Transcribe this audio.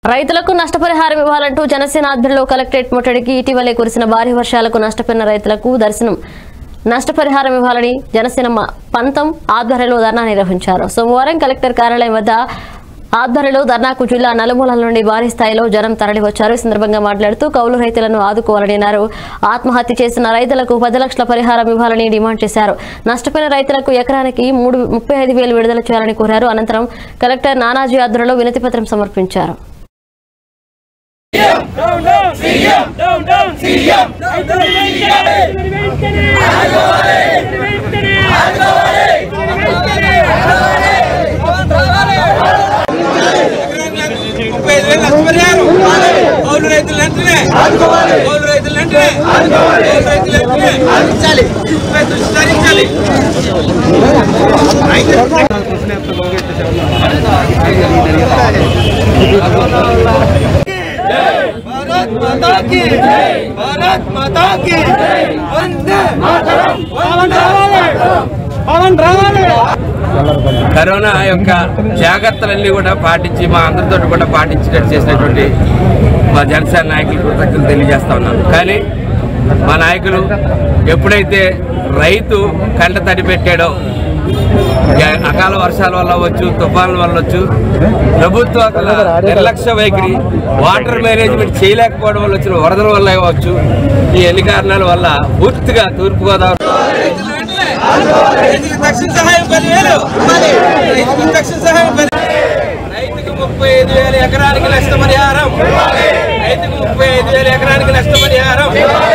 రైతులకు నష్టపరిహారం ఇవ్వాలంటూ జనసేన ఆధ్వర్యంలో కలెక్టరేట్ ముట్టడికి ఇటీవలే కురిసిన భారీ వర్షాలకు నష్టపోయిన రైతులకు దర్శనం నష్టపరిహారం ఇవ్వాలని జనసేన మ- పంతం ఆధ్వర్యంలో ధర్నా నిర్వహించారు సోమవారం కలెక్టర్ కార్యాలయం వద్ద ఆధ్వర్యంలో ధర్నాకు జిల్లా నలుమూలల నుండి భారీ స్థాయిలో జనం తరలివచ్చారు ఈ సందర్భంగా మాట్లాడుతూ కౌలు రైతులను ఆదుకోవాలని అన్నారు ఆత్మహత్య చేసిన రైతులకు పది లక్షల పరిహారం ఇవ్వాలని డిమాండ్ చేశారు నష్టపోయిన రైతులకు ఎకరానికి మూడు ముప్పై ఐదు వేలు విడుదల చేయాలని కోరారు అనంతరం కలెక్టర్ నానాజీ ఆధ్వర్యంలో వినతి పత్రం సమర్పించారు Down, down, CM! Down, down, CM! ముప్పై ఐదు వేలు నష్టపరిహారం కౌలు రైతులు వెంటనే కౌలు రైతులు వెంటనే కౌలు రైతులు వెంటనే అందించాలి దృష్టి సారించాలి భారత్ మాతా की భారత్ మాతా की వందే మాతరం పవన్ రావాలి పవన్ రావాలి కరోనా యొక్క జాగ్రత్తలన్నీ కూడా పాటించి మా అందరితో కూడా పాటించినట్టు చేసినటువంటి మా జనసేన నాయకులు కృతజ్ఞతలు తెలియజేస్తా ఉన్నాను కానీ మా నాయకులు ఎప్పుడైతే రైతు కంట తడి పెట్టాడో యా- అకాల వర్షాల వల్ల వచ్చు తుఫాన్ల వల్ల వచ్చు ప్రభుత్వ నిర్లక్ష్య వైఖరి వాటర్ మేనేజ్మెంట్ చేయలేకపోవడం వల్ల వచ్చిన వరదల వల్ల అవ్వచ్చు ఈ ఎన్ని కారణాల వల్ల పూర్తిగా తూర్పుగోదావరి రైతులకు తక్షణ సహాయం పదివేలు రైతులకు తక్షణ సహాయం పది రైతుకు ముప్పై ఐదు వేల ఎకరానికి నష్టపరిహారం రైతుకు ముప్పై ఐదు వేల ఎకరానికి నష్టపరిహారం